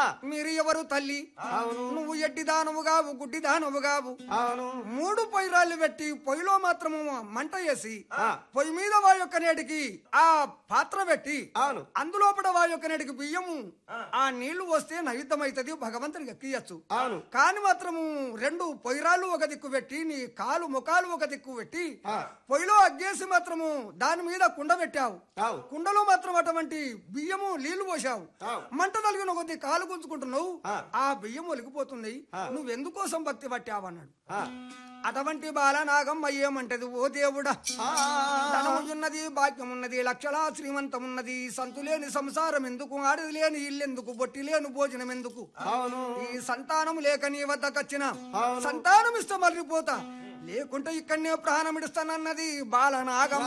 మీరు ఎవరు తల్లి అవును నువ్వు ఎడ్డి దానవు గావు గుడ్డి దానవు గావు అవును మూడు పొయ్యిరాళ్ళు పెట్టి పొయ్యిలో మాత్రము మంట వేసి ఆ. పొయ్యి మీద వా యొక్క నేటికి ఆ పాత్ర పెట్టి అవును అందులోపల వా యొక్క నేటికి బియ్యము ఆ నీళ్లు వస్తే నైవేద్యమైతది భగవంతునికి ఎక్కియచ్చు అవును కాని మాత్రము రెండు పొయ్యిరాళ్ళు ఒక దిక్కు పెట్టి నీ కాలు ముఖాలు ఒక దిక్కు పెట్టి ఆ. పొయ్యిలో అగ్గేసి మాత్రము దాని మీద కుండ పెట్టావు అవు కుండలో మాత్రం అటువంటి బియ్యము నీళ్లు పోసావు అవు. మంట తలిగిన కొద్ది కాలు గుంజుకుంటున్నావు ఆ. ఆ బియ్యం ఒలిగిపోతుంది ఆ. నువ్వెందుకోసం భక్తి పట్టావన్నాడు ఆ. అటువంటి బాలనాగం అయ్యేమంటది ఓ దేవుడా ఆ. ధనమున్నది భాగ్యం ఉన్నది లక్షలా శ్రీమంతం ఉన్నది సంతులేని సంసారం ఎందుకు ఆడది లేని ఇల్లెందుకు బొట్టి లేని భోజనం ఎందుకు అవును ఈ సంతానం లేక నీ వద్దకొచ్చిన అవును. సంతానం ఇస్తే మళ్ళీపోతా లేకుంటే ఇక్కడనే ప్రాణం ఇడుస్తానన్నది బాలనాగం